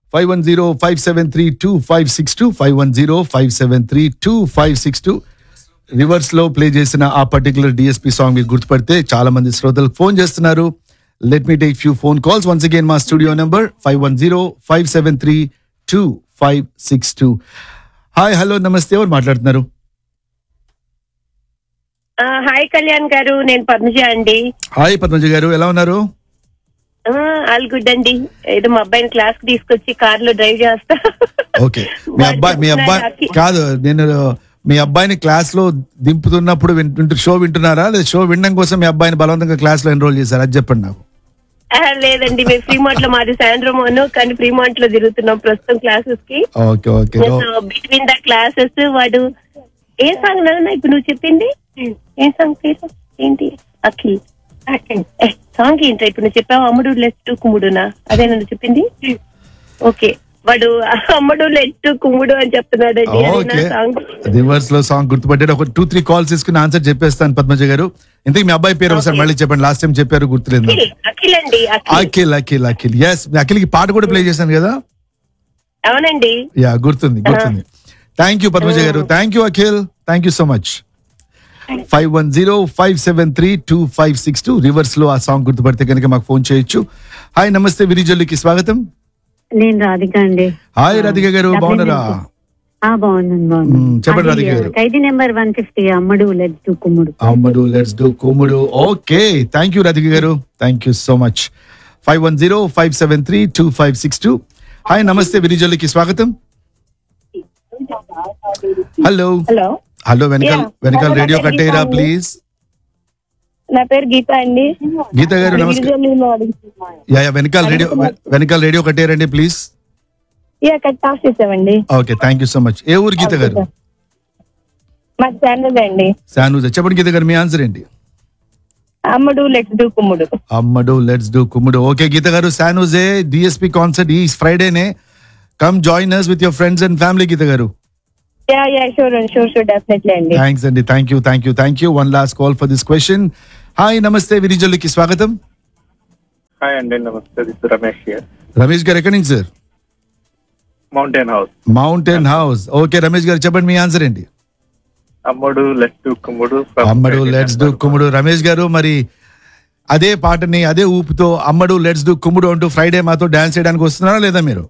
Five one zero five seven three two five six two five one zero five seven three two five six two reverse లో play చేసిన ఆ particular DSP song మీరు గుర్తుపడితే చాలా మంది శ్రోతలు phone చేస్తున్నారు let me take few phone calls once again మా studio number five one zero five seven three two five six two hi hello నమస్తే ఎవరు మాట్లాడుతున్నారు ఆ, హాయ్ కళ్యాణ్ గారు నేను పద్మజ అండి హాయ్ పద్మజ గారు ఎలా ఉన్నారు ఆ, ఆల్ గుడ్ అండి ఏదో మా అబ్బాయిని క్లాస్ కి తీసుకొచ్చి కార్ లో డ్రైవ్ చేస్తా ఓకే మీ అబ్బాయి మీ అబ్బాయి కాదు నేను మీ అబ్బాయిని క్లాస్ లో దింపుతున్నప్పుడు వింటుంటే షో వింటున్నారా లేదా షో వినడం కోసం మీ అబ్బాయిని బలవంతంగా క్లాస్ లో ఎన్రోల్ చేశారు అది చెప్పండి నాకు ఆ, లేదండి మేము ఫ్రీమాంట్ లో మాది సాయంత్రం కానీ ఫ్రీమాంట్ లో తిరుగుతున్నాం ప్రస్తుతం క్లాసెస్ కి okay okay between the classes వాడు ఏ సాంగ్ నాన్న ఇప్పుడు నువ్వు చెప్పింది ఏ సాంగ్ పేరు ఏంటి అఖిల్ సాంగ్ ఏంట్రా ఇప్పుడు నువ్వు చెప్పావు అమ్ముడు లెఫ్ట్ కుమ్ముడునా అదే నన్ను చెప్పింది ఓకే వాడు అమ్ముడు లెఫ్ట్ కుమ్ముడు అని చెప్తున్నాడండి ఓకే సాంగ్ రివర్స్ లో సాంగ్ గుర్తుపట్టాడు ఒక టూ త్రీ కాల్స్ తీసుకుని ఆన్సర్ చెప్పేస్తాను పద్మజ గారు ఇంతకు మీ అబ్బాయి పేరు ఒకసారి Okay. మళ్ళీ చెప్పండి లాస్ట్ టైం చెప్పారు గుర్తులేదు నాకు. అఖిల్ అఖిల్ అండి అఖిల్ అఖిల్ అఖిల్ అఖిల్ ఎస్ అఖిల్ కి పాట కూడా ప్లే చేశాను కదా అవునండి యా గుర్తుంది గుర్తుంది thank you Padmaja garu thank you Akhil thank you so much five one zero five seven three two five six two reverse లో ఆ సాంగ్ గుర్తుపడితే కనుక మాకు ఫోన్ చేయొచ్చు హాయ్ నమస్తే విరిజల్లుకి స్వాగతం నేను రాధిక అండి హాయ్ రాధిక గారు డబ్బులు బాగున్నారా మీకు. ఆ బాగున్నాను మ్మ్, బాగున్నాను చెప్పండి అది, Radhika garu. Khaidi number one fifty అమ్మడు లెట్ టు కుమ్ముడు అమ్మడు లెట్స్ డూ కుమ్ముడు okay thank you Radhika garu thank you so much five one zero five seven three two five six two hi నమస్తే విరిజల్లుకి స్వాగతం హలో హలో హలో వెనకాల Yeah. వెనకాల రేడియో కట్టేయరా గీత ప్లీజ్ నా పేరు గీత అండి గీత గారు నమస్కారం గిరిజనులు అడుగుతున్నాను. యా యా వెనకాల రేడియో వెనకాల రేడియో కట్టేయరండి ప్లీజ్ యా కట్ ఆఫ్ చేసామండి okay thank you so much ఏ ఊరు గీత గారు మా ఛానల్ అండి శానూజ చెప్పండి గీత గారు మీ ఆన్సర్ ఏంటి అమ్ముడు లెట్స్ డూ కుమ్ముడు అమ్మడు లెట్స్ డూ కుమ్ముడు okay Geetha garu San Jose DSP concert ఈ ఫ్రైడేనే come join us with your friends and family Geetha garu yeah yeah sure sure sure definitely అండి థ్యాంక్స్ అండి thank you thank you thank you one last call for this question hi నమస్తే విరిజల్లుకి స్వాగతం hi అండి నమస్తే this Ramesh here Ramesh garu ఎక్కడి నుంచి sir mountain house mountain house okay Ramesh garu చెప్పండి మీ ఆన్సర్ ఏంటి అమ్ముడు లెఫ్ట్ కుమ్ముడు from అమ్మడు Friday లెట్స్ డూ number కుమ్ముడు రమేష్ గారు మరి అదే పాటని అదే ఊపుతో అమ్మడు లెట్స్ డూ కుమ్ముడు అంటూ ఫ్రైడే మాతో డాన్స్ చేయడానికి వస్తున్నారా లేదా మీరు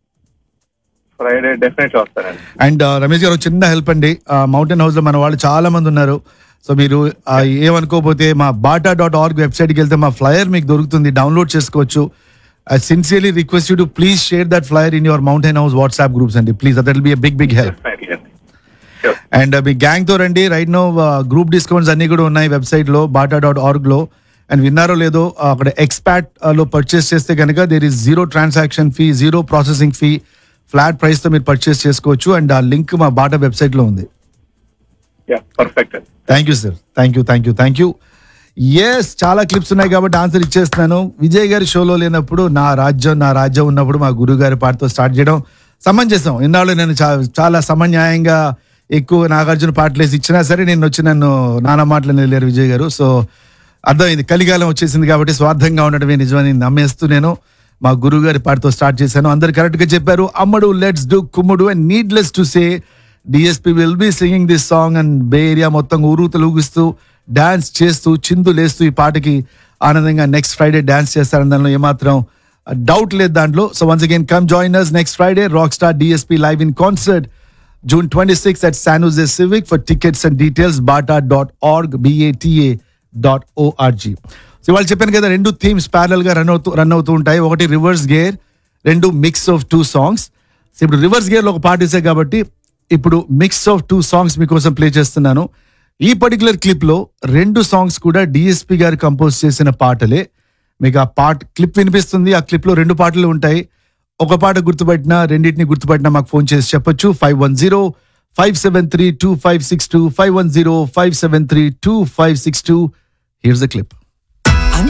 ఫ్రైడే డెఫినెట్ వస్తానండి అండ్ రమేష్ గారు ఒక చిన్న హెల్ప్ అండి మౌంటైన్ హౌస్ లో మన వాళ్ళు చాలా మంది ఉన్నారు సో మీరు ఆ, ఏమనుకోకపోతే మా బాటా డాట్ ఆర్గ్ వెబ్సైట్కి వెళ్తే మా ఫ్లయర్ మీకు దొరుకుతుంది డౌన్లోడ్ చేసుకోవచ్చు I sincerely request you to please share that flyer in your mountain house WhatsApp groups అండి please that will be big big help definitely అండి Sure. అండ్ మీ గ్యాంగ్ తో రండి రైట్ నో గ్రూప్ డిస్కౌంట్స్ అన్ని కూడా ఉన్నాయి website లో BATA dot org లో అండ్ విన్నారో లేదో uh, అక్కడ ఎక్స్పాట్ లో పర్చేస్ చేస్తే కనుక there is zero transaction fee zero processing fee flat price తో మీరు పర్చేస్ చేసుకోవచ్చు అండ్ ఆ లింక్ మా బాటా వెబ్సైట్ లో ఉంది యా పర్ఫెక్ట్ అండి thank you sir thank you thank you thank you yes చాలా క్లిప్స్ ఉన్నాయి కాబట్టి ఆన్సర్ ఇచ్చేస్తున్నాను విజయ్ గారి షోలో లేనప్పుడు నా రాజ్యం నా రాజ్యం ఉన్నప్పుడు మా గురువు గారి పాటతో స్టార్ట్ చేయడం సమంజసం ఇన్నాళ్ళు నేను చా- చాలా సమన్యాయంగా ఎక్కువ నాగార్జున పాటలు వేసి ఇచ్చినా సరే నేను వచ్చి నన్ను నానా మాటలు వెళ్ళారు విజయ్ గారు సో అర్థమైంది కలికాలం వచ్చేసింది కాబట్టి స్వార్థంగా ఉండడమే నిజమని నమ్మేస్తూ నేను మా గురువు గారి పాటతో స్టార్ట్ చేశాను అందరు కరెక్ట్ గా చెప్పారు అమ్మడు లెట్స్ డూ కుమ్ముడు and needless to say DSP will be singing this song and bay area మొత్తం ఊరుతలు ఊగిస్తూ డాన్స్ చేస్తూ చిందులేస్తూ ఈ పాటకి ఆనందంగా నెక్స్ట్ ఫ్రైడే డాన్స్ చేస్తారని దానిలో ఏమాత్రం డౌట్ లేదు దాంట్లో so once again come join us next Friday rock star DSP live in concert June twenty six at San Jose civic for tickets and details BATA dot org B A T A dot O R G so వాళ్ళు చెప్పాను కదా రెండు themes parallel గా run అవుతూ run అవుతూ ఉంటాయి ఒకటి reverse gear రెండు mix of two songs so ఇప్పుడు రివర్స్ గేర్ లో ఒక పాట ఇసే కాబట్టి ఇప్పుడు మిక్స్ ఆఫ్ టూ సాంగ్స్ మీకోసం ప్లే చేస్తున్నాను ఈ పర్టికులర్ క్లిప్ లో రెండు సాంగ్స్ కూడా డిఎస్పి గారు కంపోజ్ చేసిన పాటలే మీకు ఆ పాట క్లిప్ వినిపిస్తుంది ఆ క్లిప్ లో రెండు పాటలు ఉంటాయి ఒక పాట గుర్తుపట్టినా రెండింటిని గుర్తుపట్టినా మాకు ఫోన్ చేసి చెప్పొచ్చు five one zero five seven three two five six two five one zero five seven three two five six two here's the clip